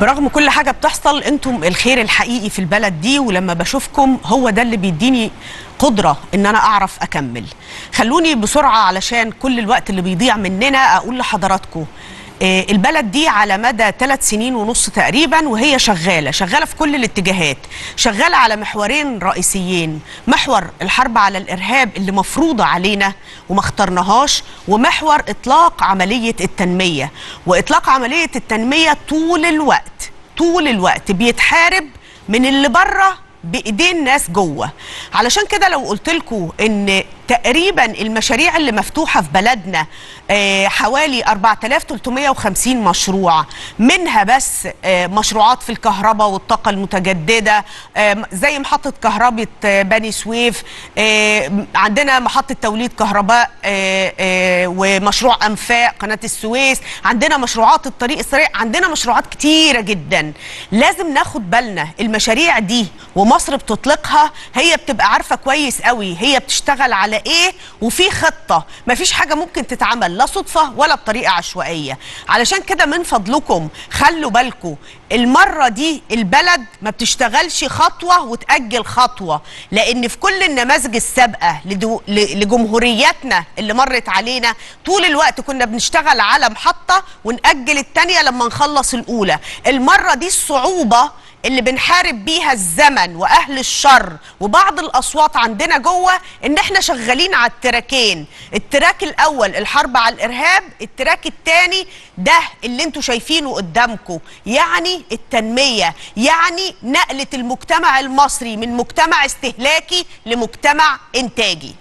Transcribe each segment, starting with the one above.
برغم كل حاجه بتحصل انتم الخير الحقيقي في البلد دي ولما بشوفكم هو ده اللي بيديني قدره ان انا اعرف اكمل خلوني بسرعه علشان كل الوقت اللي بيضيع مننا اقول لحضراتكم آه، البلد دي على مدى ثلاث سنين ونص تقريبا وهي شغاله شغاله في كل الاتجاهات شغاله على محورين رئيسيين محور الحرب على الارهاب اللي مفروضه علينا وما اخترناهاش ومحور اطلاق عمليه التنميه واطلاق عمليه التنميه طول الوقت طول الوقت بيتحارب من اللي بره بايدين ناس جوه علشان كده لو قلت لكم ان تقريبا المشاريع اللي مفتوحه في بلدنا آه، حوالي 4350 مشروع منها بس آه، مشروعات في الكهرباء والطاقه المتجدده آه، زي محطه كهرباء آه، بني سويف آه، عندنا محطه توليد كهرباء آه، آه، ومشروع انفاق قناه السويس عندنا مشروعات الطريق السريع عندنا مشروعات كتيره جدا لازم ناخد بالنا المشاريع دي ومصر بتطلقها هي بتبقى عارفه كويس قوي هي بتشتغل على ايه وفي خطه مفيش حاجه ممكن تتعمل لا صدفه ولا بطريقه عشوائيه علشان كده من فضلكم خلوا بالكم المره دي البلد ما بتشتغلش خطوه وتاجل خطوه لان في كل النماذج السابقه لدو- ل- لجمهورياتنا اللي مرت علينا طول الوقت كنا بنشتغل على محطه ونأجل التانيه لما نخلص الاولى المره دي الصعوبه اللي بنحارب بيها الزمن واهل الشر وبعض الاصوات عندنا جوه ان احنا شغالين على التراكين التراك الاول الحرب على الارهاب التراك الثاني ده اللي انتوا شايفينه قدامكم يعني التنميه يعني نقله المجتمع المصري من مجتمع استهلاكي لمجتمع انتاجي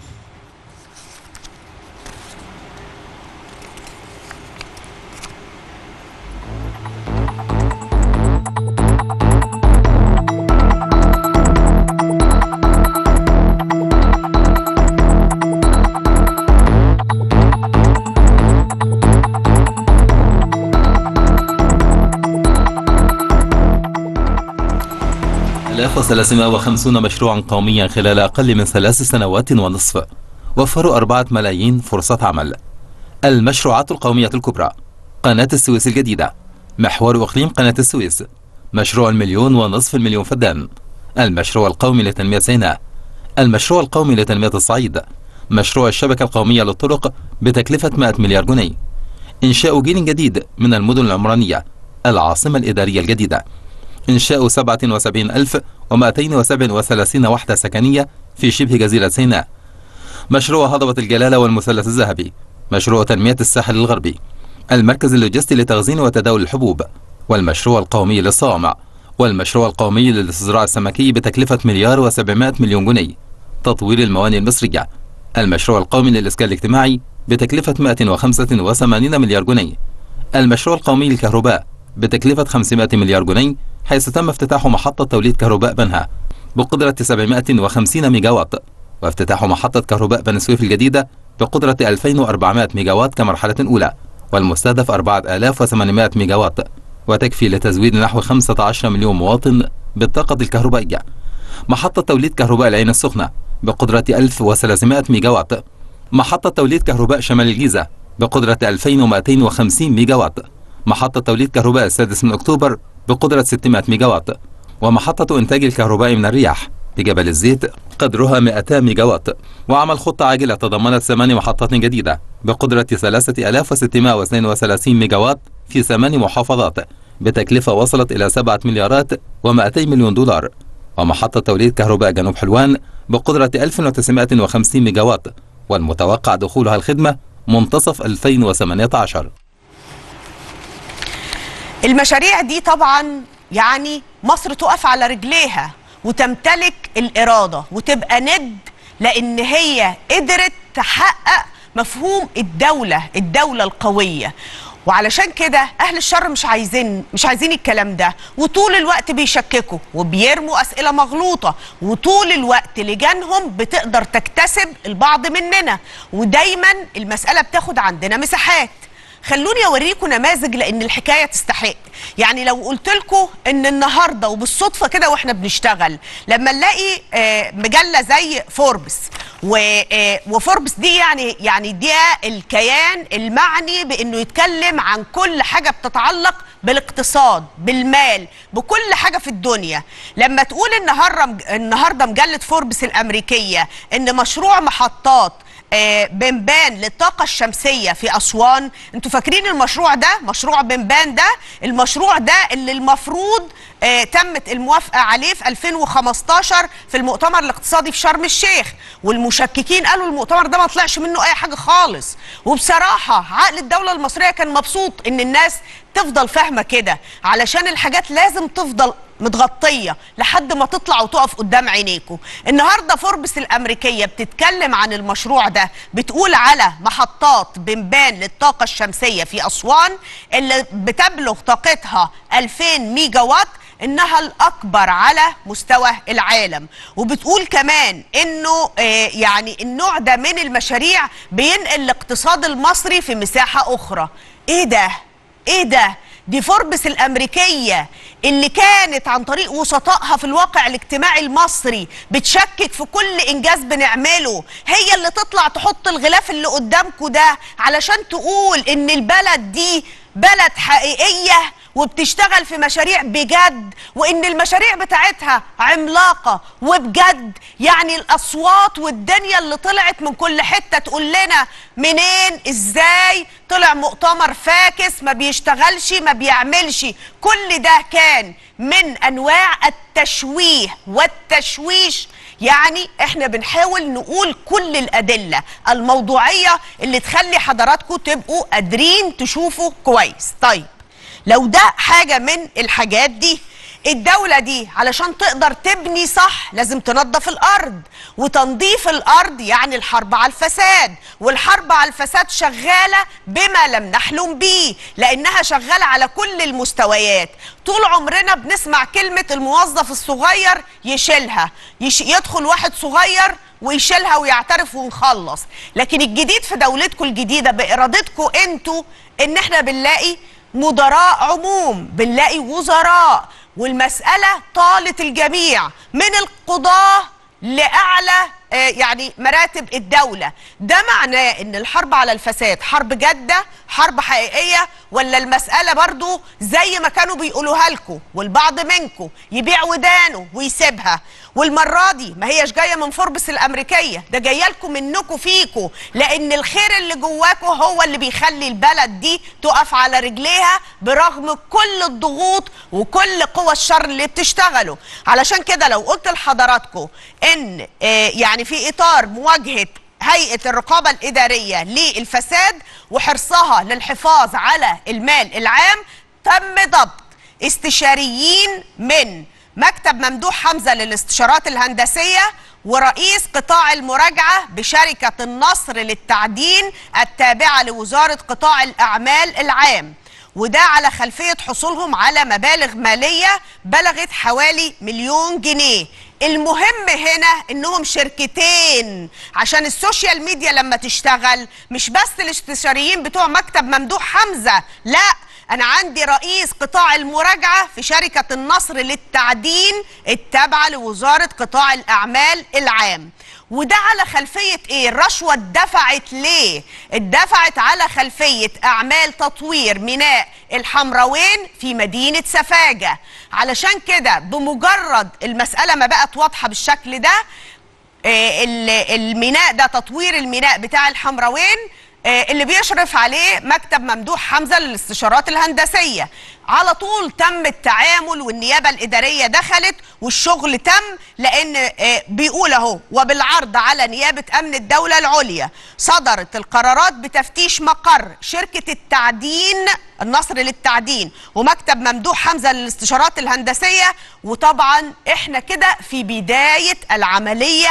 آلاف وثلاثمائة وخمسون مشروعا قوميا خلال أقل من ثلاث سنوات ونصف وفروا أربعة ملايين فرصة عمل المشروعات القومية الكبرى قناة السويس الجديدة محور إقليم قناة السويس مشروع المليون ونصف المليون فدان المشروع القومي لتنمية سيناء المشروع القومي لتنمية الصعيد مشروع الشبكة القومية للطرق بتكلفة 100 مليار جنيه إنشاء جيل جديد من المدن العمرانية العاصمة الإدارية الجديدة إنشاء 77237 وحدة سكنية في شبه جزيرة سيناء مشروع هضبة الجلالة والمثلث الذهبي مشروع تنمية الساحل الغربي المركز اللوجستي لتخزين وتداول الحبوب والمشروع القومي للصوامع والمشروع القومي للاستزراع السمكي بتكلفة مليار و700 مليون جنيه تطوير الموانئ المصرية المشروع القومي للإسكان الاجتماعي بتكلفة 185 مليار جنيه المشروع القومي للكهرباء بتكلفة 500 مليار جنيه حيث تم افتتاح محطة توليد كهرباء بنها بقدرة 750 ميجا وات وافتتاح محطة كهرباء بني سويف الجديدة بقدرة 2400 ميجا وات كمرحلة أولى والمستهدف 4800 ميجا وات وتكفي لتزويد نحو 15 مليون مواطن بالطاقة الكهربائية محطة توليد كهرباء العين السخنة بقدرة 1300 ميجا وات محطة توليد كهرباء شمال الجيزة بقدرة 2250 ميجا وات محطة توليد كهرباء السادس من أكتوبر بقدرة 600 ميجا وات ومحطة إنتاج الكهرباء من الرياح بجبل الزيت قدرها 200 ميجا وات وعمل خطة عاجلة تضمنت ثمان محطات جديدة بقدرة 3632 ميجا وات في ثمان محافظات بتكلفة وصلت إلى 7 مليارات و200 مليون دولار ومحطة توليد كهرباء جنوب حلوان بقدرة 1950 ميجا وات والمتوقع دخولها الخدمة منتصف 2018 المشاريع دي طبعا يعني مصر تقف على رجليها وتمتلك الإرادة وتبقى ند لأن هي قدرت تحقق مفهوم الدولة الدولة القوية وعلشان كده اهل الشر مش عايزين مش عايزين الكلام ده وطول الوقت بيشككوا وبيرموا اسئله مغلوطه وطول الوقت لجانهم بتقدر تكتسب البعض مننا ودايما المساله بتاخد عندنا مساحات خلوني اوريكم نماذج لان الحكايه تستحق يعني لو قلت لكم ان النهارده وبالصدفه كده واحنا بنشتغل لما نلاقي آه، مجله زي فوربس و- آه، وفوربس دي يعني يعني ده الكيان المعني بانه يتكلم عن كل حاجه بتتعلق بالاقتصاد بالمال بكل حاجه في الدنيا لما تقول النهارده النهارده مجله فوربس الامريكيه ان مشروع محطات آه، بنبان للطاقة الشمسية في أسوان انتوا فاكرين المشروع ده مشروع بنبان ده المشروع ده اللي المفروض آه، تمت الموافقة عليه في 2015 في المؤتمر الاقتصادي في شرم الشيخ والمشككين قالوا المؤتمر ده ما طلعش منه أي حاجة خالص وبصراحة عقل الدولة المصرية كان مبسوط إن الناس تفضل فاهمة كده علشان الحاجات لازم تفضل متغطية لحد ما تطلع وتقف قدام عينيكم النهاردة فوربس الأمريكية بتتكلم عن المشروع ده بتقول على محطات بنبان للطاقة الشمسية في أسوان اللي بتبلغ طاقتها 2000 ميجا وات انها الاكبر على مستوى العالم وبتقول كمان انه آه يعني النوع ده من المشاريع بينقل الاقتصاد المصري في مساحة اخرى ايه ده ايه ده دي فوربس الامريكيه اللي كانت عن طريق وسطائها في الواقع الاجتماعي المصري بتشكك في كل انجاز بنعمله هي اللي تطلع تحط الغلاف اللي قدامكم ده علشان تقول ان البلد دي بلد حقيقيه وبتشتغل في مشاريع بجد وان المشاريع بتاعتها عملاقه وبجد يعني الاصوات والدنيا اللي طلعت من كل حته تقول لنا منين ازاي طلع مؤتمر فاكس ما بيشتغلش ما بيعملش كل ده كان من انواع التشويه والتشويش يعني احنا بنحاول نقول كل الادله الموضوعيه اللي تخلي حضراتكم تبقوا قادرين تشوفوا كويس طيب لو ده حاجة من الحاجات دي الدولة دي علشان تقدر تبني صح لازم تنظف الأرض وتنظيف الأرض يعني الحرب على الفساد والحرب على الفساد شغالة بما لم نحلم بيه لأنها شغالة على كل المستويات طول عمرنا بنسمع كلمة الموظف الصغير يشيلها يش يدخل واحد صغير ويشيلها ويعترف ونخلص لكن الجديد في دولتكم الجديدة بإرادتكم انتوا ان احنا بنلاقي مدراء عموم بنلاقي وزراء والمسألة طالت الجميع من القضاة لأعلى آه، يعني مراتب الدولة ده معناه ان الحرب على الفساد حرب جادة حرب حقيقية ولا المسألة برضو زي ما كانوا بيقولوها لكم والبعض منكم يبيع ودانه ويسيبها والمرة دي ما هيش جاية من فوربس الأمريكية ده جاية لكم منكم فيكم لأن الخير اللي جواكم هو اللي بيخلي البلد دي تقف على رجليها برغم كل الضغوط وكل قوى الشر اللي بتشتغلوا علشان كده لو قلت لحضراتكم ان آه، يعني في اطار مواجهه هيئه الرقابه الاداريه للفساد وحرصها للحفاظ على المال العام تم ضبط استشاريين من مكتب ممدوح حمزه للاستشارات الهندسيه ورئيس قطاع المراجعه بشركه النصر للتعدين التابعه لوزاره قطاع الاعمال العام وده على خلفية حصولهم على مبالغ مالية بلغت حوالي مليون جنيه المهم هنا انهم شركتين عشان السوشيال ميديا لما تشتغل مش بس الاستشاريين بتوع مكتب ممدوح حمزة لا انا عندي رئيس قطاع المراجعة في شركة النصر للتعدين التابعة لوزارة قطاع الاعمال العام وده على خلفية ايه الرشوة اتدفعت ليه اتدفعت على خلفية اعمال تطوير ميناء الحمراوين في مدينة سفاجة علشان كده بمجرد المسألة ما بقت واضحة بالشكل ده آه، ال- الميناء ده تطوير الميناء بتاع الحمراوين آه، اللي بيشرف عليه مكتب ممدوح حمزه للاستشارات الهندسيه على طول تم التعامل والنيابه الاداريه دخلت والشغل تم لان آه، بيقول اهو وبالعرض على نيابه امن الدوله العليا صدرت القرارات بتفتيش مقر شركه التعدين النصر للتعدين ومكتب ممدوح حمزه للاستشارات الهندسيه وطبعا احنا كده في بدايه العمليه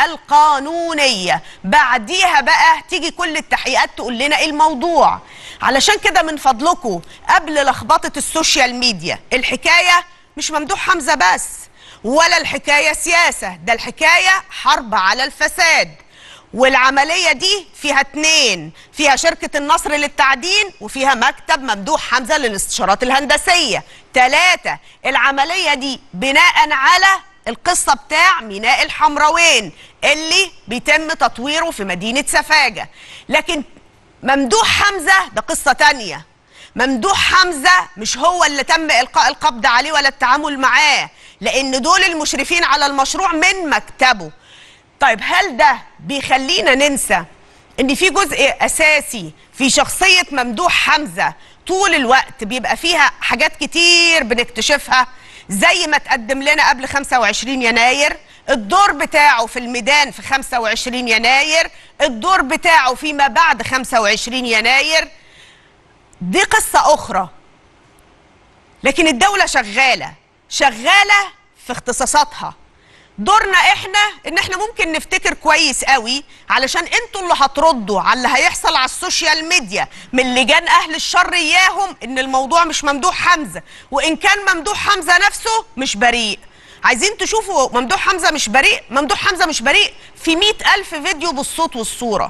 القانونية بعديها بقى تيجي كل التحقيقات تقول لنا ايه الموضوع علشان كده من فضلكم قبل لخبطة السوشيال ميديا الحكاية مش ممدوح حمزة بس ولا الحكاية سياسة ده الحكاية حرب على الفساد والعملية دي فيها اتنين فيها شركة النصر للتعدين وفيها مكتب ممدوح حمزة للاستشارات الهندسية تلاتة العملية دي بناء على القصة بتاع ميناء الحمراوين اللي بيتم تطويره في مدينة سفاجة لكن ممدوح حمزة ده قصة تانية ممدوح حمزة مش هو اللي تم إلقاء القبض عليه ولا التعامل معاه لأن دول المشرفين على المشروع من مكتبه طيب هل ده بيخلينا ننسى ان في جزء اساسي في شخصيه ممدوح حمزه طول الوقت بيبقى فيها حاجات كتير بنكتشفها زي ما تقدم لنا قبل 25 يناير الدور بتاعه في الميدان في 25 يناير الدور بتاعه فيما بعد 25 يناير دي قصه اخرى لكن الدوله شغاله شغاله في اختصاصاتها دورنا احنا ان احنا ممكن نفتكر كويس قوي علشان انتوا اللي هتردوا على اللي هيحصل على السوشيال ميديا من لجان اهل الشر اياهم ان الموضوع مش ممدوح حمزه وان كان ممدوح حمزه نفسه مش بريء عايزين تشوفوا ممدوح حمزه مش بريء ممدوح حمزه مش بريء في مئة ألف فيديو بالصوت والصورة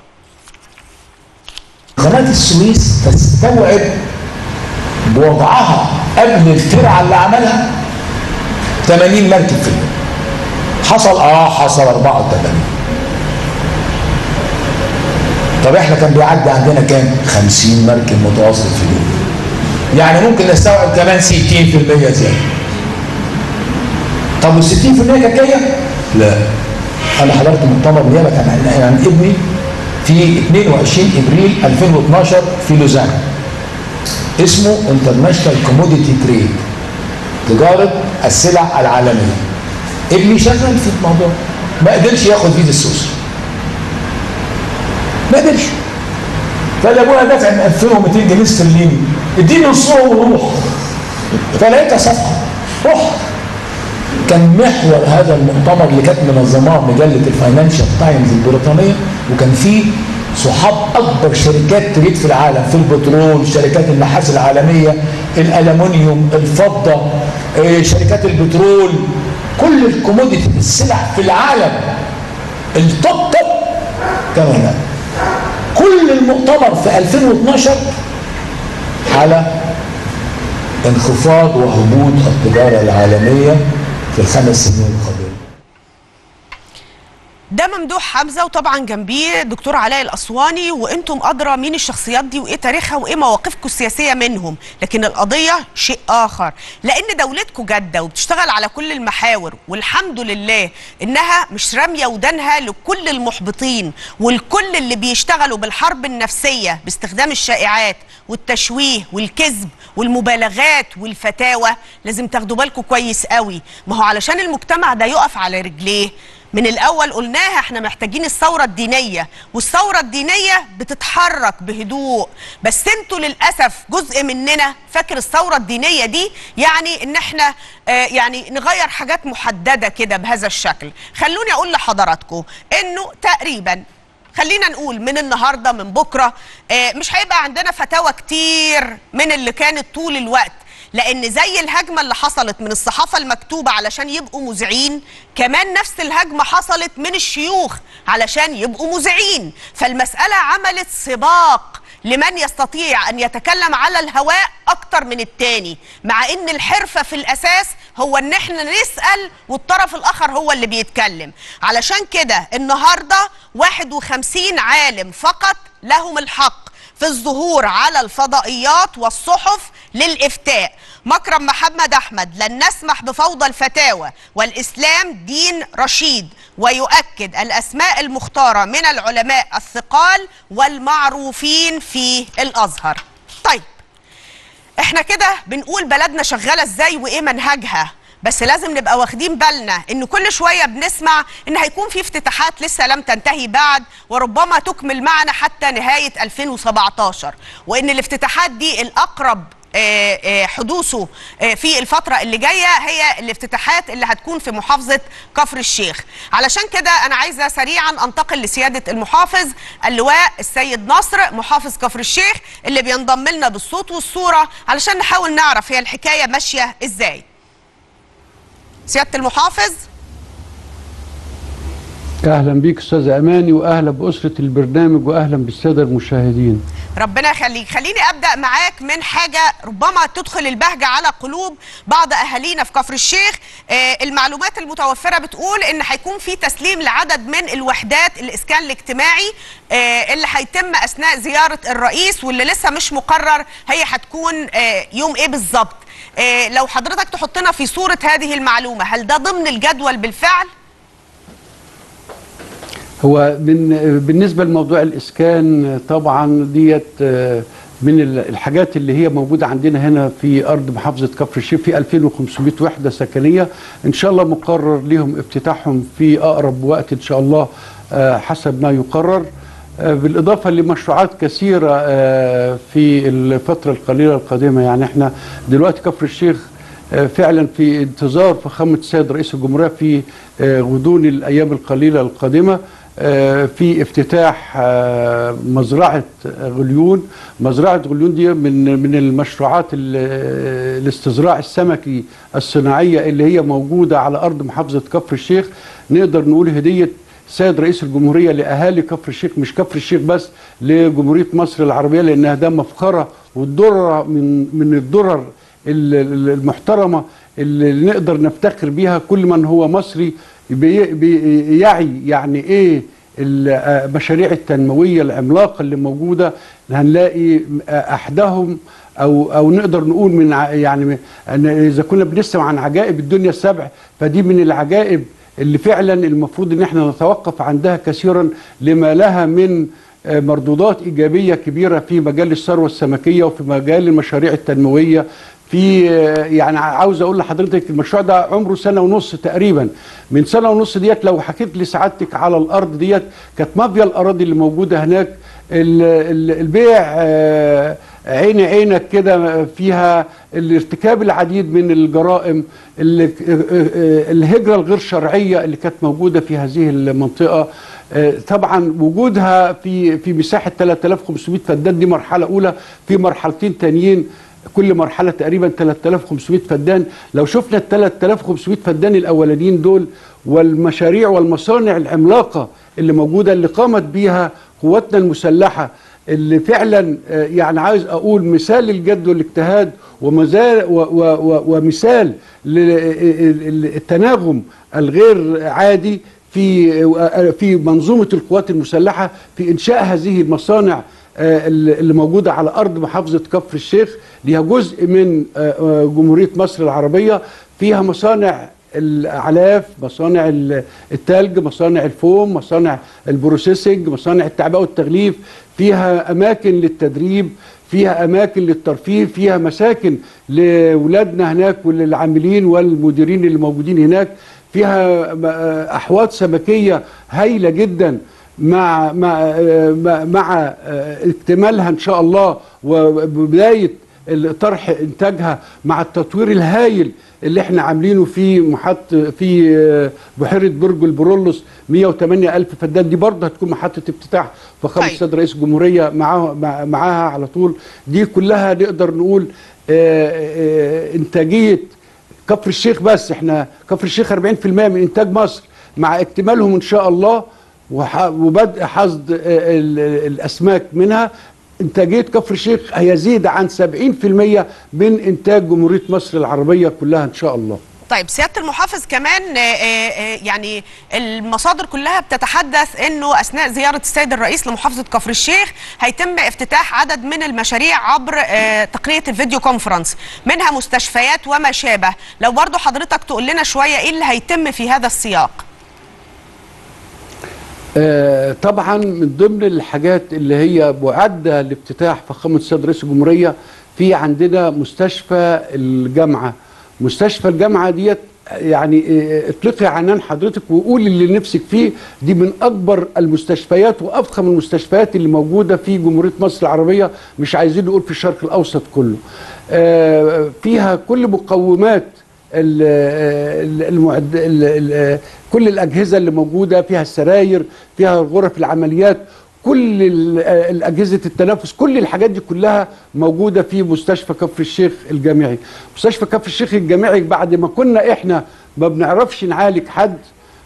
قناة السويس تستوعب بوضعها قبل الترعة اللي عملها 80 مركب في اليوم حصل اه حصل 84 طب احنا كان بيعدي عندنا كام 50 مركب متوسط في اليوم يعني ممكن نستوعب كمان 60% زياده طب وال 60% كانت جايه؟ لا انا حضرت مؤتمر نيابه عن عن ابني في 22 ابريل 2012 في لوزان اسمه انترناشونال كوموديتي تريد تجاره السلع العالميه ابني شغال في الموضوع ما قدرش ياخد فيزا السويس ما قدرش فقال ابويا دافع من 2200 جنيه استرليني اديني نصهم وروح فلقيتها صفقه رحت كان محور هذا المؤتمر اللي كانت منظماه مجله الفاينانشال تايمز البريطانيه وكان فيه صحاب اكبر شركات تريد في العالم في البترول شركات النحاس العالميه الالومنيوم الفضه إيه، شركات البترول كل الكوموديتي السلع في العالم التوب توب كانوا هناك كل المؤتمر في 2012 على انخفاض وهبوط التجاره العالميه في الخمس سنين القادمه ده ممدوح حمزه وطبعا جنبيه دكتور علاء الاسواني وانتم ادرى مين الشخصيات دي وايه تاريخها وايه مواقفكم السياسيه منهم لكن القضيه شيء اخر لان دولتكم جاده وبتشتغل على كل المحاور والحمد لله انها مش راميه ودانها لكل المحبطين والكل اللي بيشتغلوا بالحرب النفسيه باستخدام الشائعات والتشويه والكذب والمبالغات والفتاوى لازم تاخدوا بالكم كويس قوي ما هو علشان المجتمع ده يقف على رجليه من الاول قلناها احنا محتاجين الثوره الدينيه والثوره الدينيه بتتحرك بهدوء بس انتوا للاسف جزء مننا فاكر الثوره الدينيه دي يعني ان احنا آه يعني نغير حاجات محدده كده بهذا الشكل خلوني اقول لحضراتكم انه تقريبا خلينا نقول من النهارده من بكره آه مش هيبقى عندنا فتاوى كتير من اللي كانت طول الوقت لان زي الهجمه اللي حصلت من الصحافه المكتوبه علشان يبقوا مذيعين كمان نفس الهجمه حصلت من الشيوخ علشان يبقوا مذيعين فالمساله عملت سباق لمن يستطيع ان يتكلم على الهواء اكتر من التاني مع ان الحرفه في الاساس هو ان احنا نسال والطرف الاخر هو اللي بيتكلم علشان كده النهارده 51 عالم فقط لهم الحق في الظهور على الفضائيات والصحف للإفتاء مكرم محمد أحمد لن نسمح بفوضى الفتاوى والإسلام دين رشيد ويؤكد الأسماء المختارة من العلماء الثقال والمعروفين في الأزهر طيب احنا كده بنقول بلدنا شغالة ازاي وايه منهجها بس لازم نبقى واخدين بالنا ان كل شويه بنسمع ان هيكون في افتتاحات لسه لم تنتهي بعد وربما تكمل معنا حتى نهايه 2017 وان الافتتاحات دي الاقرب آه، آه، حدوثه آه، في الفترة اللي جاية هي الافتتاحات اللي هتكون في محافظة كفر الشيخ علشان كده أنا عايزة سريعا أنتقل لسيادة المحافظ اللواء السيد نصر محافظ كفر الشيخ اللي بينضم لنا بالصوت والصورة علشان نحاول نعرف هي الحكاية ماشية إزاي سيادة المحافظ اهلا بيك استاذ اماني واهلا باسره البرنامج واهلا بالساده المشاهدين ربنا يخليك خليني ابدا معاك من حاجه ربما تدخل البهجه على قلوب بعض اهالينا في كفر الشيخ آه المعلومات المتوفره بتقول ان هيكون في تسليم لعدد من الوحدات الاسكان الاجتماعي آه اللي هيتم اثناء زياره الرئيس واللي لسه مش مقرر هي هتكون آه يوم ايه بالظبط آه لو حضرتك تحطنا في صوره هذه المعلومه هل ده ضمن الجدول بالفعل هو من بالنسبه لموضوع الاسكان طبعا ديت آه، من ال- الحاجات اللي هي موجوده عندنا هنا في ارض محافظه كفر الشيخ في 2500 وحده سكنيه ان شاء الله مقرر لهم افتتاحهم في اقرب وقت ان شاء الله آه، حسب ما يقرر آه، بالاضافه لمشروعات كثيره آه، في الفتره القليله القادمه يعني احنا دلوقتي كفر الشيخ آه، فعلا في انتظار فخامه السيد رئيس الجمهوريه في آه، غضون الايام القليله القادمه آه، في افتتاح آه، مزرعه غليون مزرعه غليون دي من من المشروعات ال- الاستزراع السمكي الصناعيه اللي هي موجوده على ارض محافظه كفر الشيخ نقدر نقول هديه سيد رئيس الجمهوريه لاهالي كفر الشيخ مش كفر الشيخ بس لجمهوريه مصر العربيه لانها ده مفخره والدره من من الدرر ال- ال- المحترمه اللي نقدر نفتخر بيها كل من هو مصري بي- بي- يعي يعني ايه المشاريع التنمويه العملاقه اللي موجوده هنلاقي احدهم او او نقدر نقول من ع- يعني من- أن اذا كنا بنسمع عن عجائب الدنيا السبع فدي من العجائب اللي فعلا المفروض ان احنا نتوقف عندها كثيرا لما لها من آه، مردودات ايجابيه كبيره في مجال الثروه السمكيه وفي مجال المشاريع التنمويه في آه، يعني عاوز اقول لحضرتك المشروع ده عمره سنه ونص تقريبا من سنه ونص ديت لو حكيت لسعادتك على الارض ديت كانت مافيا الاراضي اللي موجوده هناك ال- ال- البيع آه، عيني عينك كده فيها الارتكاب العديد من الجرائم اللي- آه، آه، الهجره الغير شرعيه اللي كانت موجوده في هذه المنطقه آه، طبعا وجودها في في مساحه 3500 فدان دي مرحله اولى في مرحلتين تانيين كل مرحله تقريبا 3500 فدان لو شفنا ال 3500 فدان الاولانيين دول والمشاريع والمصانع العملاقه اللي موجوده اللي قامت بيها قواتنا المسلحه اللي فعلا آه، يعني عايز اقول مثال للجد والاجتهاد ومزال و و و ومثال للتناغم الغير عادي في في منظومه القوات المسلحه في انشاء هذه المصانع آه، اللي موجوده على ارض محافظه كفر الشيخ ليها جزء من آه، آه، جمهوريه مصر العربيه فيها مصانع الاعلاف مصانع ال- التلج مصانع الفوم مصانع البروسيسنج مصانع التعبئه والتغليف فيها اماكن للتدريب فيها اماكن للترفيه فيها مساكن لاولادنا هناك وللعاملين والمديرين اللي موجودين هناك فيها م- آه، احواض سمكيه هايله جدا مع مع آه، مع- مع آه، اكتمالها ان شاء الله وبدايه طرح انتاجها مع التطوير الهائل اللي احنا عاملينه في محط في آه، بحيره برج البرولوس 108 الف فدان دي برضه هتكون محطه افتتاح فخامه طيب. السيد رئيس الجمهوريه معاه مع- معاها على طول دي كلها نقدر نقول آه، آه، انتاجيه كفر الشيخ بس احنا كفر الشيخ 40% من انتاج مصر مع اكتمالهم ان شاء الله وح- وبدء حصد آه، ال- ال- الاسماك منها انتاجيه كفر الشيخ هيزيد عن 70% من انتاج جمهوريه مصر العربيه كلها ان شاء الله طيب سياده المحافظ كمان آه، آه، آه، يعني المصادر كلها بتتحدث انه اثناء زياره السيد الرئيس لمحافظه كفر الشيخ هيتم افتتاح عدد من المشاريع عبر آه، تقنيه الفيديو كونفرنس منها مستشفيات وما شابه لو برضو حضرتك تقول لنا شويه ايه اللي هيتم في هذا السياق آه، طبعا من ضمن الحاجات اللي هي معده لافتتاح فخامه السيد رئيس الجمهوريه في عندنا مستشفى الجامعه مستشفى الجامعه ديت يعني آه، اطلقي عنان حضرتك وقولي اللي نفسك فيه دي من اكبر المستشفيات وافخم المستشفيات اللي موجوده في جمهوريه مصر العربيه مش عايزين نقول في الشرق الاوسط كله آه، فيها كل مقومات ال- ال- المعد ال- ال- كل الاجهزه اللي موجوده فيها السراير فيها غرف العمليات كل ال- الاجهزه التنفس كل الحاجات دي كلها موجوده في مستشفى كفر الشيخ الجامعي مستشفى كفر الشيخ الجامعي بعد ما كنا احنا ما بنعرفش نعالج حد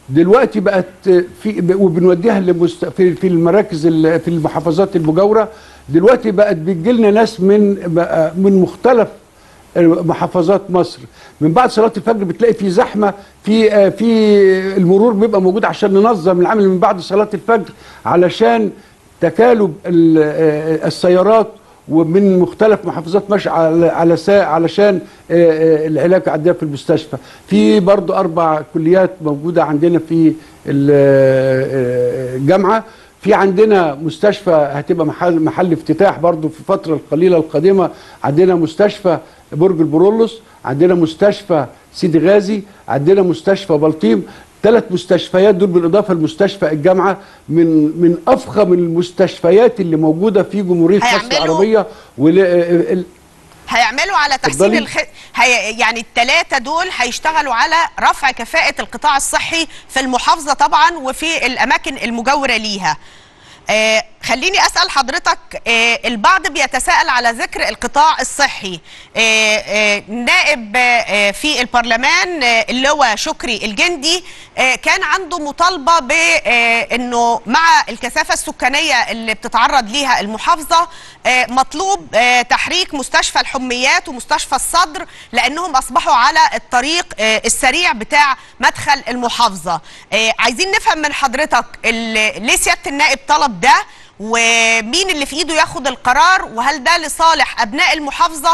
دلوقتي بقت في وبنوديها لمست في في المراكز ال- في المحافظات المجاوره دلوقتي بقت بتجي لنا ناس من بقى من مختلف محافظات مصر من بعد صلاه الفجر بتلاقي في زحمه في آه، في المرور بيبقى موجود عشان ننظم العمل من بعد صلاه الفجر علشان تكالب ال- آه، السيارات ومن مختلف محافظات ماشي على على سا علشان آه، آه، العلاج عندنا في المستشفى في برضو اربع كليات موجوده عندنا في ال- آه، الجامعه في عندنا مستشفى هتبقى محل محل افتتاح برضو في الفتره القليله القادمه عندنا مستشفى برج البرولوس عندنا مستشفى سيدي غازي عندنا مستشفى بلطيم ثلاث مستشفيات دول بالاضافه لمستشفى الجامعه من من افخم المستشفيات اللي موجوده في جمهوريه مصر هيعملوا- العربيه ول- ال- هيعملوا على تحسين اتفضلي. الخ... هي... يعني الثلاثه دول هيشتغلوا على رفع كفاءه القطاع الصحي في المحافظه طبعا وفي الاماكن المجاوره ليها آه خليني اسال حضرتك آه البعض بيتساءل على ذكر القطاع الصحي آه آه نائب آه في البرلمان آه اللي هو شكري الجندي آه كان عنده مطالبه بانه مع الكثافه السكانيه اللي بتتعرض ليها المحافظه آه مطلوب آه تحريك مستشفى الحميات ومستشفى الصدر لانهم اصبحوا على الطريق آه السريع بتاع مدخل المحافظه آه عايزين نفهم من حضرتك ال- ليه سياده النائب طلب ده ومين اللي في ايده ياخد القرار وهل ده لصالح ابناء المحافظه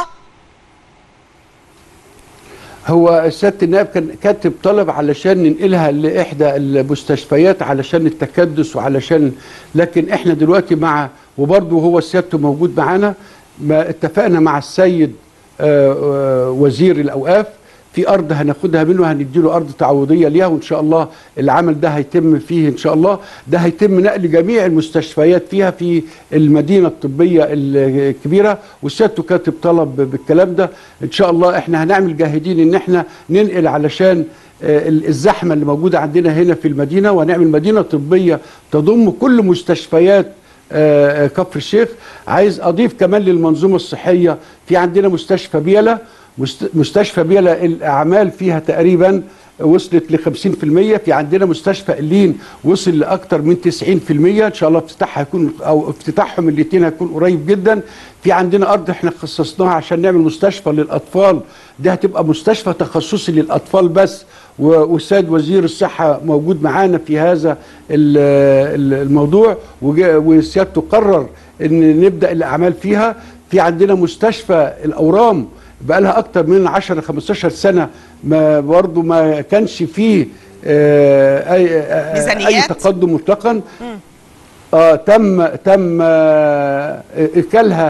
هو سياده النائب كان كاتب طلب علشان ننقلها لاحدى المستشفيات علشان التكدس وعلشان لكن احنا دلوقتي مع وبرضه هو سيادته موجود معانا ما اتفقنا مع السيد آه، آه، وزير الاوقاف في ارض هناخدها منه هنديله ارض تعويضيه ليها وان شاء الله العمل ده هيتم فيه ان شاء الله ده هيتم نقل جميع المستشفيات فيها في المدينه الطبيه الكبيره وسيادته كاتب طلب بالكلام ده ان شاء الله احنا هنعمل جاهدين ان احنا ننقل علشان آه، الزحمه اللي موجوده عندنا هنا في المدينه وهنعمل مدينه طبيه تضم كل مستشفيات آه، آه، كفر الشيخ عايز اضيف كمان للمنظومه الصحيه في عندنا مستشفى بيلا مست- مستشفى بيلا الاعمال فيها تقريبا وصلت ل 50% في عندنا مستشفى قلين وصل لاكثر من 90% ان شاء الله افتتاحها هيكون او افتتاحهم الاثنين هيكون قريب جدا في عندنا ارض احنا خصصناها عشان نعمل مستشفى للاطفال دي هتبقى مستشفى تخصصي للاطفال بس و- والسيد وزير الصحه موجود معانا في هذا ال- ال- الموضوع وجا- وسيادته قرر ان نبدا الاعمال فيها في عندنا مستشفى الاورام بقى لها اكتر من 10 15 سنه ما برضه ما كانش فيه آه، اي آه، اي ميزانيات؟ تقدم مطلقا اه تم تم آه، اكلها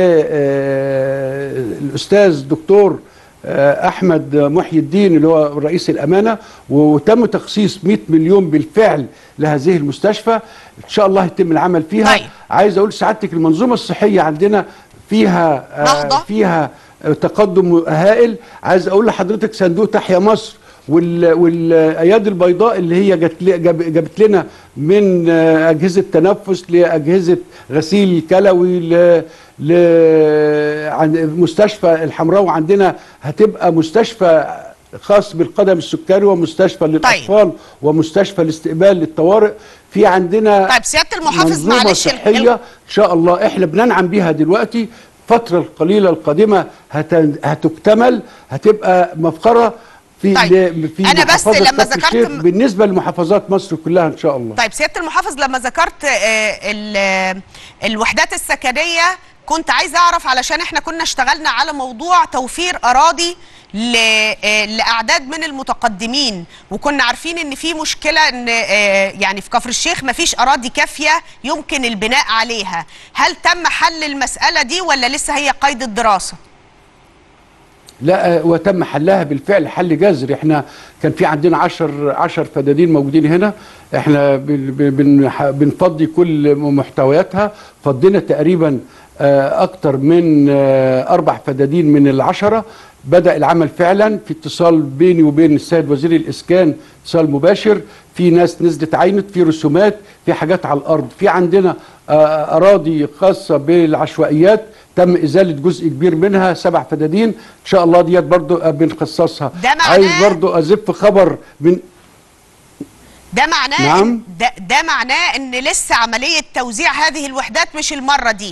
للاستاذ دكتور آه، احمد محي الدين اللي هو رئيس الامانه وتم تخصيص 100 مليون بالفعل لهذه المستشفى ان شاء الله يتم العمل فيها طيب. عايز اقول سعادتك المنظومه الصحيه عندنا فيها آه، نهضة. فيها آه، تقدم هائل عايز اقول لحضرتك صندوق تحيا مصر وال- والايادي البيضاء اللي هي جت لي- جاب- جابت لنا من آه، اجهزه تنفس لاجهزه غسيل كلوي ل ل عند مستشفى الحمراء عندنا هتبقى مستشفى خاص بالقدم السكري ومستشفى للاطفال ومستشفى الاستقبال للطوارئ في عندنا طيب سياده المحافظ منظومه معلش ال- صحيه ان شاء الله احنا بننعم بيها دلوقتي الفتره القليله القادمه هت- هتكتمل هتبقى مفخره في طيب. ل- في أنا بس محافظة لما كفر ذكرت الشيخ م- بالنسبه لمحافظات مصر كلها ان شاء الله طيب سياده المحافظ لما ذكرت آه، ال- آه، الوحدات السكنيه كنت عايزه اعرف علشان احنا كنا اشتغلنا على موضوع توفير اراضي ل- آه، لاعداد من المتقدمين وكنا عارفين ان في مشكله ان آه، يعني في كفر الشيخ مفيش اراضي كافيه يمكن البناء عليها هل تم حل المساله دي ولا لسه هي قيد الدراسه لا آه، وتم حلها بالفعل حل جذري احنا كان في عندنا 10 10 فدادين موجودين هنا احنا بن- بن- بن- بنفضي كل محتوياتها فضينا تقريبا آه، اكتر من آه، اربع فدادين من العشره بدا العمل فعلا في اتصال بيني وبين السيد وزير الاسكان اتصال مباشر في ناس نزلت عينت في رسومات في حاجات على الارض في عندنا آه، اراضي خاصه بالعشوائيات تم ازاله جزء كبير منها سبع فدادين ان شاء الله ديت برضو آه، بنخصصها ده معناه- عايز برضو ازف خبر من ده معناه نعم. إن- ده, ده معناه ان لسه عمليه توزيع هذه الوحدات مش المره دي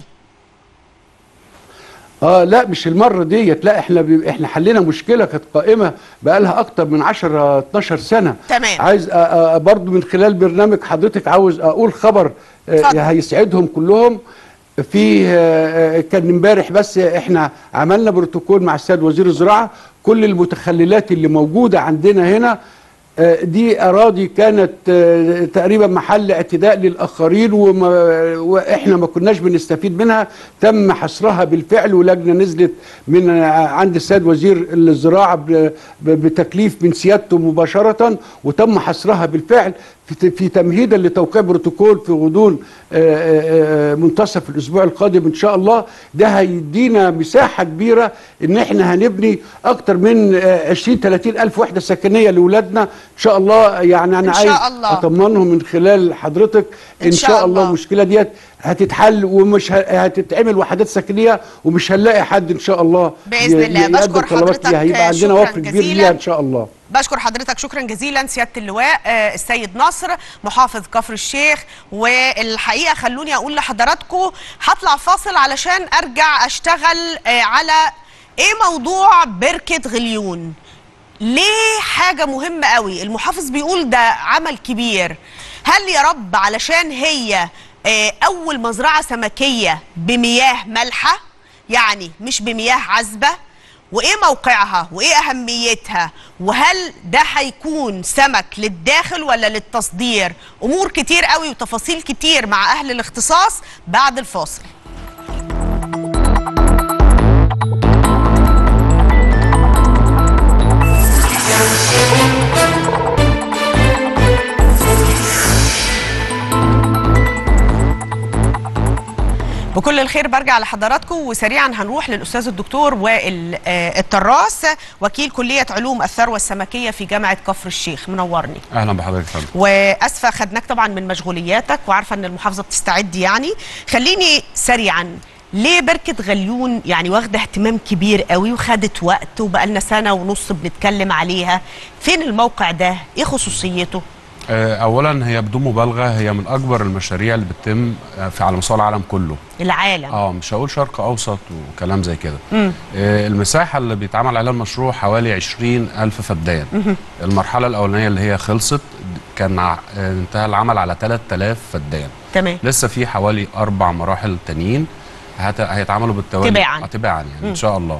اه لا مش المره ديت لا احنا بي احنا حلينا مشكله كانت قائمه بقى لها اكتر من 10 12 سنه تمام. عايز آه آه برضو من خلال برنامج حضرتك عاوز اقول خبر اتفضل. آه هيسعدهم كلهم في آه آه، كان امبارح بس احنا عملنا بروتوكول مع السيد وزير الزراعه كل المتخللات اللي موجوده عندنا هنا آه، دي اراضي كانت آه، تقريبا محل اعتداء للاخرين وما واحنا ما كناش بنستفيد منها تم حصرها بالفعل ولجنه نزلت من آه، عند السيد وزير الزراعه ب- ب- بتكليف من سيادته مباشره وتم حصرها بالفعل في في تمهيدا لتوقيع بروتوكول في غضون آه، آه، آه، منتصف الاسبوع القادم ان شاء الله ده هيدينا مساحه كبيره ان احنا هنبني اكتر من آه، 20 30 الف وحده سكنيه لاولادنا ان شاء الله يعني انا إن شاء عايز الله. اطمنهم من خلال حضرتك ان, إن شاء, شاء الله الله. المشكله ديت هتتحل ومش ه- هتتعمل وحدات سكنيه ومش هنلاقي حد ان شاء الله بإذن ي- الله. يقدم بشكر طلبات حضرتك، ليها. هيبقى عندنا شكراً وفر كبير جزيلاً. ليها ان شاء الله بشكر حضرتك شكرا جزيلا سياده اللواء آه، السيد نصر محافظ كفر الشيخ والحقيقه خلوني اقول لحضراتكم هطلع فاصل علشان ارجع اشتغل آه، على ايه موضوع بركه غليون ليه حاجه مهمه قوي المحافظ بيقول ده عمل كبير هل يا رب علشان هي آه، اول مزرعه سمكيه بمياه مالحه يعني مش بمياه عذبه وايه موقعها وايه اهميتها وهل ده هيكون سمك للداخل ولا للتصدير امور كتير قوي وتفاصيل كتير مع اهل الاختصاص بعد الفاصل بكل الخير برجع لحضراتكم وسريعا هنروح للاستاذ الدكتور وائل آه، الطراس وكيل كليه علوم الثروه السمكيه في جامعه كفر الشيخ منورني اهلا بحضرتك يا فندم واسفه خدناك طبعا من مشغولياتك وعارفه ان المحافظه بتستعد يعني خليني سريعا ليه بركه غليون يعني واخده اهتمام كبير قوي وخدت وقت وبقى لنا سنه ونص بنتكلم عليها فين الموقع ده ايه خصوصيته آه، اولا هي بدون مبالغه هي من اكبر المشاريع اللي بتتم آه، في على مستوى العالم كله العالم اه مش هقول شرق اوسط وكلام زي كده آه المساحه اللي بيتعمل عليها المشروع حوالي 20 الف فدان المرحله الاولانيه اللي هي خلصت كان ع- آه، انتهى العمل على 3000 فدان تمام لسه في حوالي اربع مراحل تانيين هت- هيتعملوا بالتوالي تباعاً. آه، تباعا يعني ان شاء الله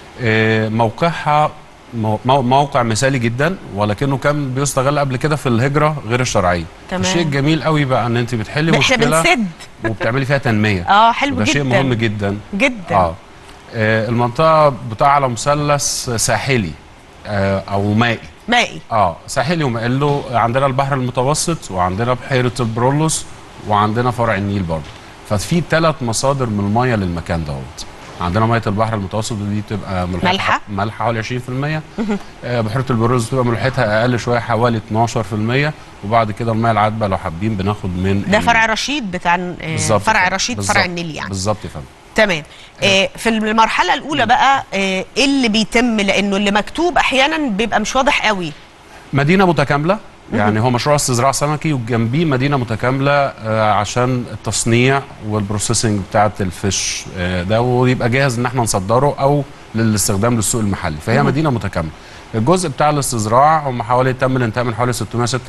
آه، موقعها مو- مو- موقع مثالي جدا ولكنه كان بيستغل قبل كده في الهجره غير الشرعيه تمام. الشيء الجميل قوي بقى ان انت بتحلي احنا مشكله بنسد وبتعملي فيها تنميه اه حلو وده جدا شيء مهم جدا جدا اه آه، المنطقه بتاع على مثلث ساحلي آه، او مائي مائي اه ساحلي ومائي له عندنا البحر المتوسط وعندنا بحيره البرولوس وعندنا فرع النيل برضه ففي ثلاث مصادر من الميه للمكان دوت عندنا ميه البحر المتوسط ودي بتبقى ملحها مالحة؟ مالحه حوالي 20% آه، بحيره البرولوس بتبقى ملحتها اقل شويه حوالي 12% وبعد كده الميه العذبه لو حابين بناخد من ده ال- فرع رشيد بتاع آه، بالظبط فرع كده. رشيد بالظبط. فرع النيل يعني بالظبط يا فندم تمام آه في المرحله الاولى بقى آه، ايه اللي بيتم لانه اللي مكتوب احيانا بيبقى مش واضح قوي مدينه متكامله يعني هو مشروع استزراع سمكي وجنبيه مدينه متكامله آه، عشان التصنيع والبروسيسنج بتاعه الفيش آه، ده ويبقى جاهز ان احنا نصدره او للاستخدام للسوق المحلي فهي مدينه متكامله الجزء بتاع الاستزراع هم حوالي تم الانتهاء من حوالي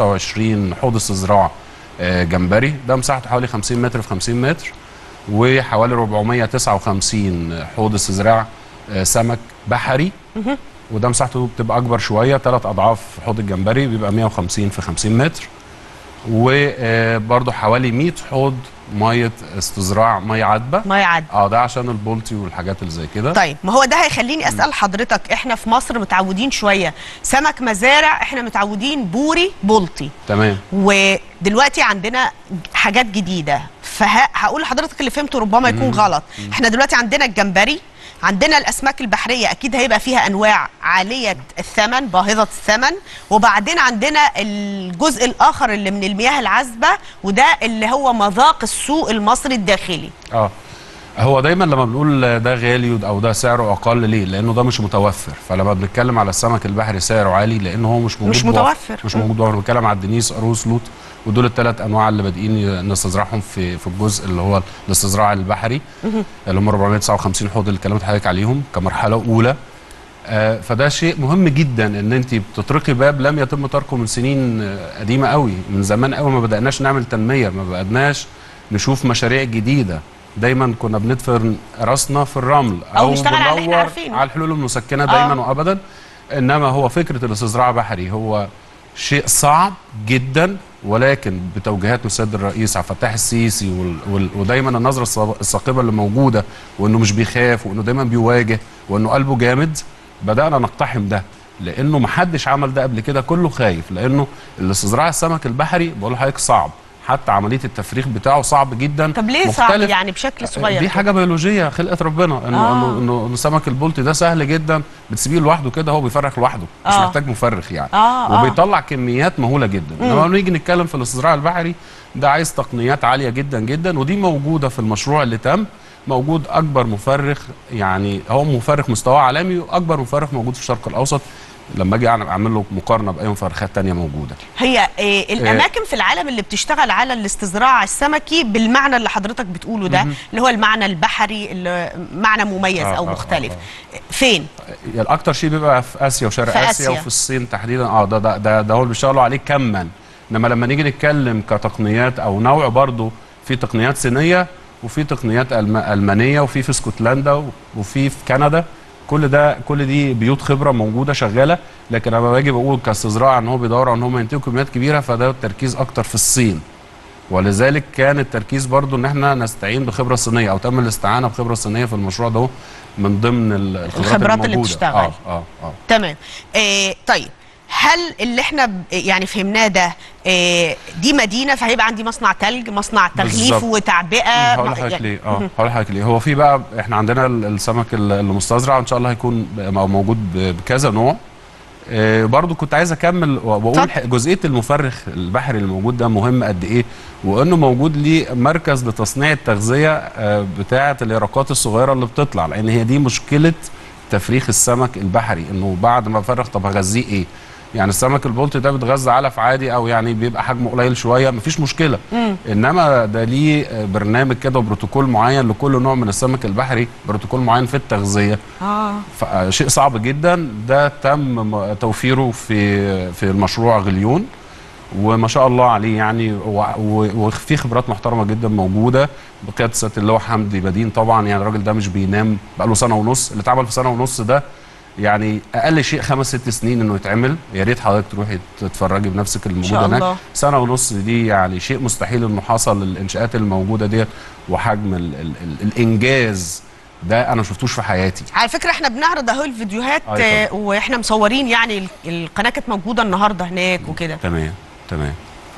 626 حوض استزراع آه، جمبري ده مساحته حوالي 50 متر في 50 متر وحوالي 459 حوض استزراع آه، سمك بحري وده مساحته بتبقى اكبر شويه ثلاث اضعاف حوض الجمبري بيبقى 150 في 50 متر وبرده حوالي 100 حوض ميه استزراع ميه عذبه ما يعد اه ده عشان البولتي والحاجات اللي زي كده طيب ما هو ده هيخليني اسال حضرتك احنا في مصر متعودين شويه سمك مزارع احنا متعودين بوري بلطي تمام ودلوقتي عندنا حاجات جديده فهقول لحضرتك اللي فهمته ربما يكون غلط احنا دلوقتي عندنا الجمبري عندنا الاسماك البحريه اكيد هيبقى فيها انواع عاليه الثمن باهظه الثمن وبعدين عندنا الجزء الاخر اللي من المياه العذبه وده اللي هو مذاق السوق المصري الداخلي اه هو دايما لما بنقول ده غالي او ده سعره اقل ليه؟ لانه ده مش متوفر فلما بنتكلم على السمك البحري سعره عالي لانه هو مش موجود مش بوفر. متوفر. مش موجود بوفر بنتكلم على الدنيس قاروص لوط ودول الثلاث انواع اللي بادئين نستزرعهم في في الجزء اللي هو الاستزراع البحري اللي هم 459 حوض اللي كلمت حضرتك عليهم كمرحله اولى آه، فده شيء مهم جدا ان انت بتطرقي باب لم يتم تركه من سنين آه، قديمه قوي من زمان قوي ما بداناش نعمل تنميه ما بداناش نشوف مشاريع جديده دايما كنا بندفن راسنا في الرمل أو نشتغل على اللي إحنا بندور عارفينه. على الحلول المسكنه دايما آه. وابدا انما هو فكره الاستزراع بحري هو شيء صعب جدا ولكن بتوجيهات من السيد الرئيس عبد الفتاح السيسي وال... وال... ودايما النظره الص- الثاقبه اللي موجوده وانه مش بيخاف وانه دايما بيواجه وانه قلبه جامد بدانا نقتحم ده لانه ما حدش عمل ده قبل كده كله خايف لانه الاستزراع السمك البحري بقول لحضرتك صعب حتى عمليه التفريخ بتاعه صعب جدا طب ليه صعب مختلف يعني بشكل صغير دي كده؟ حاجه بيولوجيه خلقه ربنا انه آه. انه انه إنه سمك البلطي ده سهل جدا بتسيبيه لوحده كده هو بيفرخ لوحده مش آه. محتاج مفرخ يعني آه، آه. وبيطلع كميات مهوله جدا انما لما نيجي نتكلم في الاستزراع البحري ده عايز تقنيات عاليه جدا جدا ودي موجوده في المشروع اللي تم موجود اكبر مفرخ يعني هو مفرخ مستوى عالمي واكبر مفرخ موجود في الشرق الاوسط لما اجي أعمل- اعمل له مقارنه باي مفرخات تانية موجوده هي إيه الاماكن في العالم اللي بتشتغل على الاستزراع السمكي بالمعنى اللي حضرتك بتقوله ده اللي هو المعنى البحري اللي معنى مميز آه، او آه، مختلف آه، فين يعني اكتر شيء بيبقى في اسيا وشرق في اسيا, آسيا. وفي الصين تحديدا اه ده ده ده, ده هو اللي بيشتغلوا عليه كما انما لما نيجي نتكلم كتقنيات او نوع برضو في تقنيات صينيه وفي تقنيات ألم... المانيه وفي في اسكتلندا وفي في كندا كل ده كل دي بيوت خبره موجوده شغاله لكن لما باجي بقول كاستزراع ان هو بيدور ان هم ينتجوا كميات كبيره فده التركيز اكتر في الصين ولذلك كان التركيز برضو ان احنا نستعين بخبره صينيه او تم الاستعانه بخبره صينيه في المشروع ده من ضمن ال- الخبرات, الخبرات اللي الموجودة. بتشتغل. اه اه اه تمام إيه طيب هل اللي احنا ب- يعني فهمناه ده إيه دي مدينه فهيبقى عندي مصنع تلج مصنع تغليف بالظبط. وتعبئه هقول ما- لحضرتك يعني- ليه اه هقول لحضرتك ليه هو في بقى احنا عندنا ال- السمك ال- المستزرع ان شاء الله هيكون ب- أو موجود ب- بكذا نوع آه برضو كنت عايز اكمل و- واقول اتفضل. ح- جزئيه المفرخ البحري اللي موجود ده مهم قد ايه وانه موجود ليه مركز لتصنيع التغذيه آه بتاعه اليرقات الصغيره اللي بتطلع لان هي دي مشكله تفريخ السمك البحري انه بعد ما افرخ طب هغذيه ايه يعني السمك البلطي ده بيتغذى علف عادي او يعني بيبقى حجمه قليل شويه مفيش مشكله انما ده ليه آه، برنامج كده وبروتوكول معين لكل نوع من السمك البحري بروتوكول معين في التغذيه اه فشيء صعب جدا ده تم م- توفيره في في المشروع غليون وما شاء الله عليه يعني و- و- وفي خبرات محترمه جدا موجوده بقياده سياده اللواء حمدي بدين طبعا يعني الراجل ده مش بينام بقاله سنه ونص اللي اتعمل في سنه ونص ده يعني اقل شيء خمس ست سنين انه يتعمل يا ريت حضرتك تروحي تتفرجي بنفسك الموجوده شاء هناك الله. سنه ونص دي يعني شيء مستحيل انه حصل الانشاءات الموجوده ديت وحجم ال ال ال الانجاز ده انا ما شفتوش في حياتي على فكره احنا بنعرض اهو الفيديوهات أي طبعا. آه، واحنا مصورين يعني ال- القناه كانت موجوده النهارده هناك وكده تمام تمام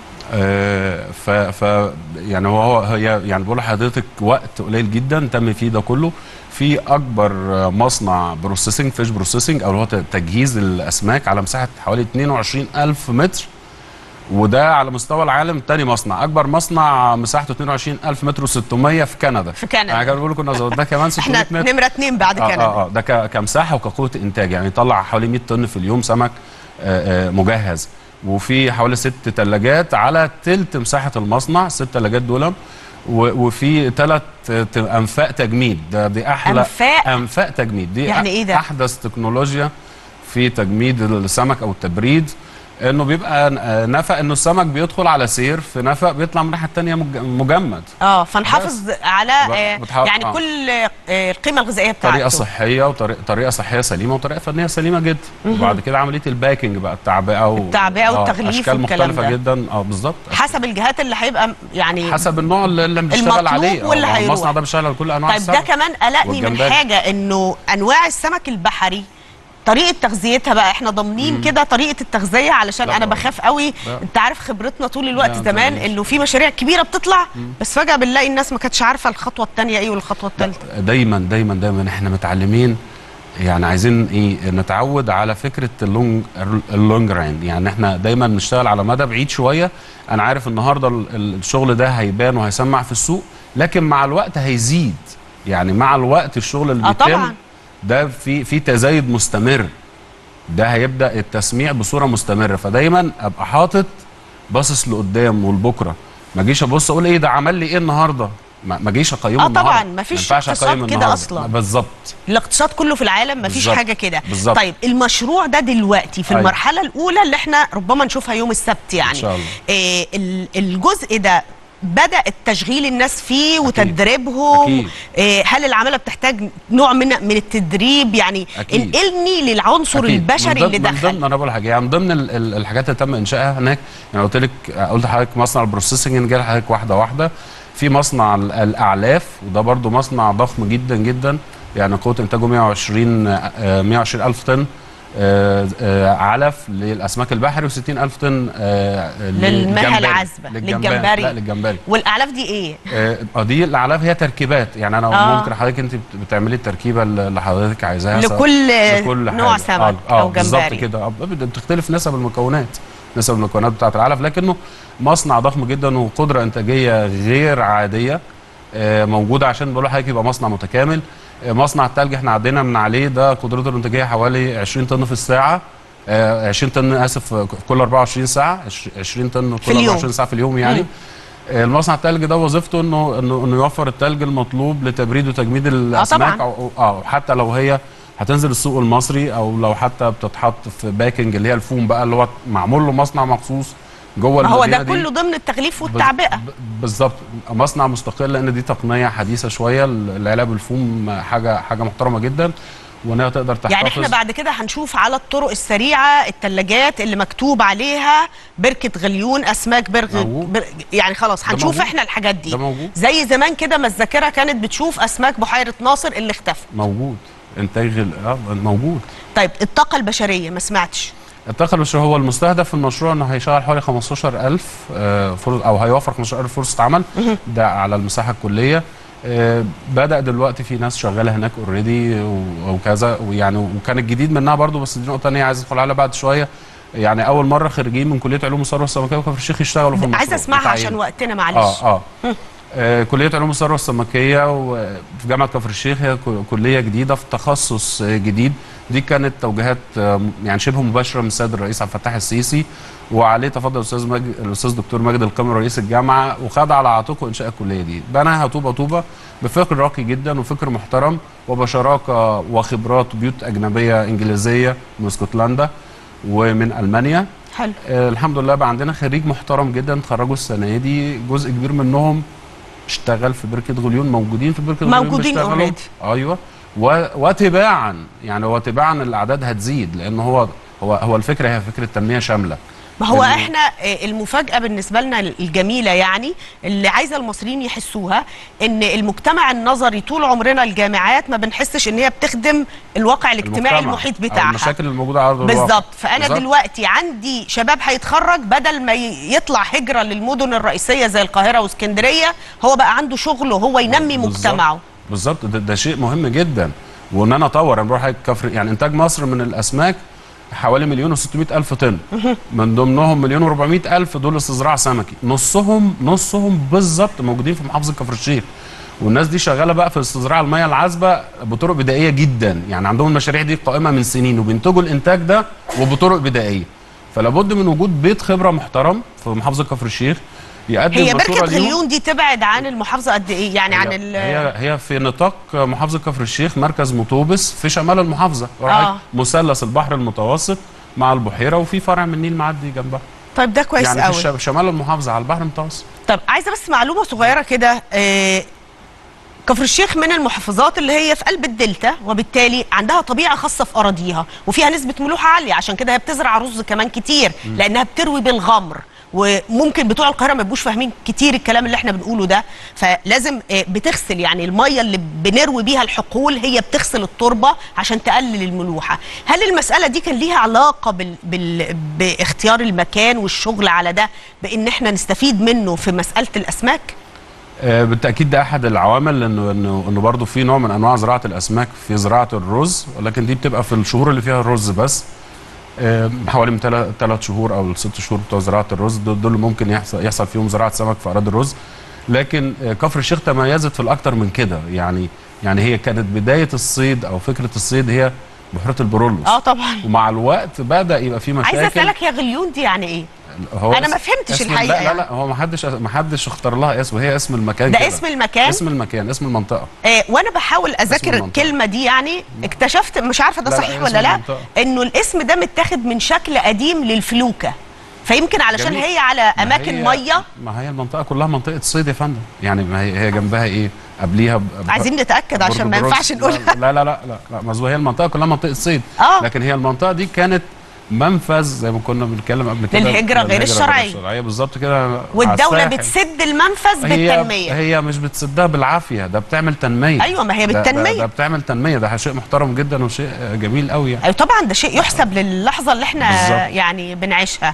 آه ف ف يعني هو هي يعني بقول لحضرتك وقت قليل جدا تم فيه ده كله في اكبر آه، مصنع بروسيسنج فيش بروسيسنج او اللي هو ت- تجهيز الاسماك على مساحه حوالي 22 الف متر وده على مستوى العالم تاني مصنع اكبر مصنع مساحته 22 الف متر و600 في كندا في كندا. انا كان بقول لكم إنه ده كمان 600 احنا متر نمره اتنين بعد آه كندا اه اه ده ك- كمساحه وكقوه انتاج يعني يطلع حوالي 100 طن في اليوم سمك آه آه مجهز وفي حوالي ست ثلاجات على تلت مساحه المصنع الست ثلاجات دول و- وفي ثلاث انفاق تجميد ده دي احلى أنفاق؟ انفاق تجميد دي يعني أ- إيه ده؟ احدث تكنولوجيا في تجميد السمك او التبريد انه بيبقى آه، نفق انه السمك بيدخل على سير في نفق بيطلع من الناحيه الثانيه مجمد اه فنحافظ على آه بتحافظ- يعني آه. كل آه القيمه الغذائيه بتاعته طريقه صحيه وطريقه طريقه صحيه سليمه وطريقه فنيه سليمه جدا وبعد كده عمليه الباكينج بقى التعبئه و... التعبئة آه، والتغليف اشكال والكلام مختلفه ده. جدا اه بالظبط حسب الجهات اللي هيبقى يعني حسب النوع اللي اللي بيشتغل المطلوب عليه واللي آه، هيروح. المصنع ده بيشتغل على كل انواع طيب ده السمك كمان قلقني من والجمبري. حاجه انه انواع السمك البحري طريقه تغذيتها بقى احنا ضامنين كده طريقه التغذيه علشان لا انا طبعا. بخاف قوي لا. انت عارف خبرتنا طول الوقت لا، زمان طبعا. انه في مشاريع كبيره بتطلع بس فجاه بنلاقي الناس ما كانتش عارفه الخطوه الثانيه ايه والخطوه الثالثه دايما دايما دايما احنا متعلمين يعني عايزين ايه نتعود على فكره اللونج اللونج راند يعني احنا دايما نشتغل على مدى بعيد شويه انا عارف النهارده ال- ال- الشغل ده هيبان وهيسمع في السوق لكن مع الوقت هيزيد يعني مع الوقت الشغل اللي آه بيتم طبعاً. ده في في تزايد مستمر ده هيبدا التسميع بصوره مستمره فدايما ابقى حاطط باصص لقدام ولبكره ما اجيش ابص اقول ايه ده عمل لي ايه النهارده ما ما اجيش اقيمه آه النهارده طبعاً، مفيش ما ينفعش اقتصاد أقيم كده النهاردة. أصلاً. بالظبط الاقتصاد كله في العالم مفيش بالظبط. حاجه كده بالظبط. طيب المشروع ده دلوقتي في أيوة. المرحله الاولى اللي احنا ربما نشوفها يوم السبت يعني إن شاء الله. إيه ال- الجزء ده بدا التشغيل الناس فيه وتدريبهم أكيد. إيه هل العماله بتحتاج نوع من من التدريب يعني أكيد. انقلني للعنصر أكيد. البشري من ضمن- اللي من ضمن دخل انا بقول حاجه يعني من ضمن ال- ال- الحاجات اللي تم انشائها هناك يعني قلت لك قلت لحضرتك مصنع البروسيسنج جاي لحضرتك واحده واحده في مصنع ال- الاعلاف وده برضو مصنع ضخم جدا جدا يعني قوه انتاجه 120 آه، 120 الف طن آه، آه، علف للاسماك البحري و60 الف طن آه، للمياه للجمبري. العذبة، للجمبري للجمبري. لا للجمبري والاعلاف دي ايه آه، آه، دي الاعلاف هي تركيبات يعني انا آه. ممكن حضرتك انت بت- بتعملي التركيبه اللي حضرتك عايزاها سواء- لكل لكل نوع حاجة. سمك آه، أو آه بالظبط جمبري. كده آه، بت- بتختلف نسب المكونات نسب المكونات بتاعه العلف لكنه مصنع ضخم جدا وقدره انتاجيه غير عاديه آه، موجوده عشان بقول لحضرتك يبقى مصنع متكامل آه، مصنع التلج احنا عدينا من عليه ده قدرته الانتاجيه حوالي 20 طن في الساعه آه، 20 طن اسف آه، كل 24 ساعه 20 طن كل اليوم. 24 ساعه في اليوم يعني مم. آه، المصنع التلج ده وظيفته انه انه انه يوفر التلج المطلوب لتبريد وتجميد الاسماك طبعاً. او اه حتى لو هي هتنزل السوق المصري او لو حتى بتتحط في باكنج اللي هي الفوم بقى اللي هو معمول له مصنع مخصوص جوه ما هو المدينه ده دي. كله ضمن التغليف بز- والتعبئه ب- بالظبط مصنع مستقل لان دي تقنيه حديثه شويه العلاج بالفوم حاجه حاجه محترمه جدا وانها تقدر تحتفظ يعني احنا بعد كده هنشوف على الطرق السريعه الثلاجات اللي مكتوب عليها بركه غليون اسماك برغ موجود. بر... يعني خلاص ده هنشوف موجود. احنا الحاجات دي ده موجود. زي زمان كده ما الذاكره كانت بتشوف اسماك بحيره ناصر اللي اختفى موجود انتاج ال- اه موجود طيب الطاقه البشريه ما سمعتش الطاقة البشرية هو المستهدف في المشروع انه هيشغل حوالي 15000 آه، فرص او هيوفر 15000 فرصة عمل ده على المساحة الكلية آه، بدأ دلوقتي في ناس شغالة هناك اوريدي وكذا ويعني وكان الجديد منها برضو بس دي نقطة تانية عايز ادخل عليها بعد شوية يعني أول مرة خريجين من كلية علوم الثروة السمكية وكفر الشيخ يشتغلوا في المشروع عايزه اسمعها يتعينوا. عشان وقتنا معلش اه اه آه، كلية علوم الثروة السمكية وفي جامعة كفر الشيخ هي ك- كلية جديدة في تخصص آه، جديد دي كانت توجيهات آه، يعني شبه مباشرة من السيد الرئيس عبد الفتاح السيسي وعليه تفضل الاستاذ مجد الاستاذ دكتور مجد القمر رئيس الجامعة وخد على عاتقه انشاء الكلية دي بناها طوبة طوبة بفكر راقي جدا وفكر محترم وبشراكة وخبرات بيوت أجنبية إنجليزية من اسكتلندا ومن ألمانيا حلو آه، الحمد لله بقى عندنا خريج محترم جدا اتخرجوا السنه دي جزء كبير منهم اشتغل في بركه غليون موجودين في بركه غليون موجودين بيشتغلوا. already. ايوه و... وتباعا يعني وتباعا الاعداد هتزيد لان هو هو هو الفكره هي فكره تنميه شامله ما هو إنه- احنا آه، المفاجاه بالنسبه لنا الجميله يعني اللي عايزه المصريين يحسوها ان المجتمع النظري طول عمرنا الجامعات ما بنحسش ان هي بتخدم الواقع الاجتماعي المجتمع المحيط أو بتاعها المشاكل الموجوده على ارض الواقع. بالظبط فانا بالظبط. دلوقتي عندي شباب هيتخرج بدل ما ي- يطلع هجره للمدن الرئيسيه زي القاهره واسكندريه هو بقى عنده شغل وهو ينمي بالظبط. مجتمعه بالظبط ده, ده شيء مهم جدا وان انا اطور انا بروح كفر يعني انتاج مصر من الاسماك حوالي مليون و600 الف طن من ضمنهم مليون و400 الف دول استزراع سمكي نصهم نصهم بالظبط موجودين في محافظه كفر الشيخ والناس دي شغاله بقى في استزراع المياه العذبه بطرق بدائيه جدا يعني عندهم المشاريع دي قائمه من سنين وبينتجوا الانتاج ده وبطرق بدائيه فلا بد من وجود بيت خبره محترم في محافظه كفر الشيخ يقدم هي مشورة بركه ليهم. غليون دي تبعد عن المحافظه قد ايه يعني عن هي, ال هي هي في نطاق محافظه كفر الشيخ مركز مطوبس في شمال المحافظه آه. مثلث البحر المتوسط مع البحيره وفي فرع من النيل معدي جنبها طيب ده كويس يعني قوي في الش- شمال المحافظه على البحر المتوسط طب عايزه بس معلومه صغيره كده آه، كفر الشيخ من المحافظات اللي هي في قلب الدلتا وبالتالي عندها طبيعه خاصه في اراضيها وفيها نسبه ملوحه عاليه عشان كده هي بتزرع رز كمان كتير لانها بتروي بالغمر وممكن بتوع القاهره ما يبقوش فاهمين كتير الكلام اللي احنا بنقوله ده فلازم آه، بتغسل يعني الميه اللي بنروي بيها الحقول هي بتغسل التربه عشان تقلل الملوحه هل المساله دي كان ليها علاقه بال... بال... باختيار المكان والشغل على ده بان احنا نستفيد منه في مساله الاسماك آه، بالتاكيد ده احد العوامل لانه انه انه برضه في نوع من انواع زراعه الاسماك في زراعه الرز ولكن دي بتبقى في الشهور اللي فيها الرز بس آه، حوالي من ثلاث شهور او ست شهور بتوع زراعه الرز دول دول اللي ممكن يحصل يحصل فيهم زراعه سمك في اراضي الرز لكن آه، كفر الشيخ تميزت في الاكثر من كده يعني يعني هي كانت بدايه الصيد او فكره الصيد هي بحيره البرولوس اه طبعا ومع الوقت بدا يبقى في مشاكل عايزه اسالك يا غليون دي يعني ايه هو أنا اس- ما فهمتش اسم- الحقيقة لا لا يعني. لا هو ما حدش ما حدش اختار لها اسم هي اسم المكان ده كده. اسم المكان؟ اسم المكان اسم المنطقه آه وانا بحاول اذاكر المنطقة. الكلمه دي يعني اكتشفت مش عارفه ده لا، لا، صحيح اسم ولا لا المنطقة. انه الاسم ده متاخد من شكل قديم للفلوكه فيمكن علشان جميل. هي على ما اماكن هي- ميه ما هي المنطقه كلها منطقه صيد يا فندم يعني ما هي هي جنبها ايه قبليها ب- ب- عايزين نتاكد عشان ما برج ينفعش بروس. نقولها لا لا لا لا, لا مظبوط هي المنطقه كلها منطقه صيد آه. لكن هي المنطقه دي كانت منفذ زي ما كنا بنتكلم قبل كده للهجرة غير الشرعية. الشرعيه بالظبط كده على والدوله الساحل. بتسد المنفذ هي بالتنميه هي مش بتسدها بالعافيه ده بتعمل تنميه أيوة، ما هي ده- ده- بالتنمية. ده, بتعمل تنميه ده شيء محترم جدا وشيء جميل قوي يعني أيوة طبعا ده شيء يحسب للحظه اللي احنا بالظبط. يعني بنعيشها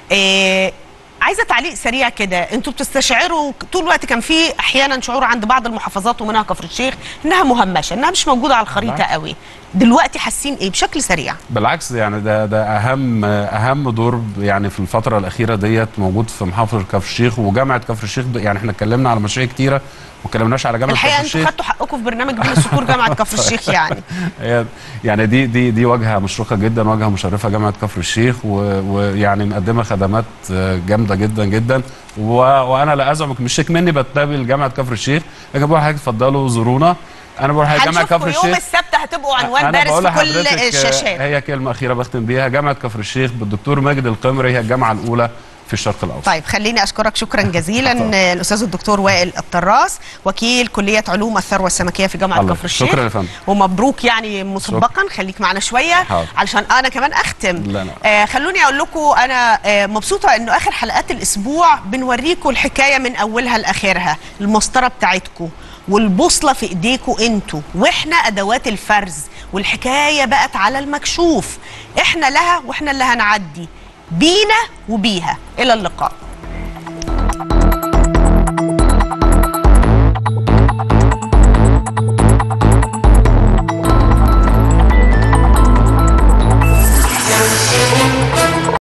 إيه عايزه تعليق سريع كده انتوا بتستشعروا طول الوقت كان في احيانا شعور عند بعض المحافظات ومنها كفر الشيخ انها مهمشه انها مش موجوده على الخريطه بالعكس. قوي دلوقتي حاسين ايه بشكل سريع بالعكس يعني ده ده اهم اهم دور يعني في الفتره الاخيره ديت موجود في محافظه كفر الشيخ وجامعه كفر الشيخ ب- يعني احنا اتكلمنا على مشاريع كتيره وما اتكلمناش على جامعه الحقيقه كفر انتوا الشيخ خدتوا حقكم في برنامج بين السطور جامعه كفر الشيخ يعني هي يعني دي دي دي واجهه مشرقه جدا واجهه مشرفه جامعه كفر الشيخ و- ويعني مقدمه خدمات آه، جامده جدا جدا و- وانا لا ازعمك مش شيك مني بتقابل جامعه كفر الشيخ لكن بقول لحضرتك اتفضلوا زورونا انا بروح جامعه هنشوفكم كفر يوم الشيخ السبت هتبقوا عنوان أنا بارز بقول في كل لحضرتك، آه، الشاشات هي كلمه اخيره بختم بيها جامعه كفر الشيخ بالدكتور ماجد القمري هي الجامعه الاولى في الشرق الاوسط طيب خليني اشكرك شكرا جزيلا طبعا. آه، الاستاذ الدكتور وائل الطراس وكيل كليه علوم الثروه السمكيه في جامعه الله. كفر الشيخ شكرا يا فندم. ومبروك يعني مسبقا خليك معنا شويه حاضر. علشان انا كمان اختم لا، لا. آه خلوني اقول لكم انا آه مبسوطه انه اخر حلقات الاسبوع بنوريكم الحكايه من اولها لاخرها المسطره بتاعتكم والبوصله في ايديكم انتوا واحنا ادوات الفرز والحكايه بقت على المكشوف احنا لها واحنا اللي هنعدي بينا وبيها الى اللقاء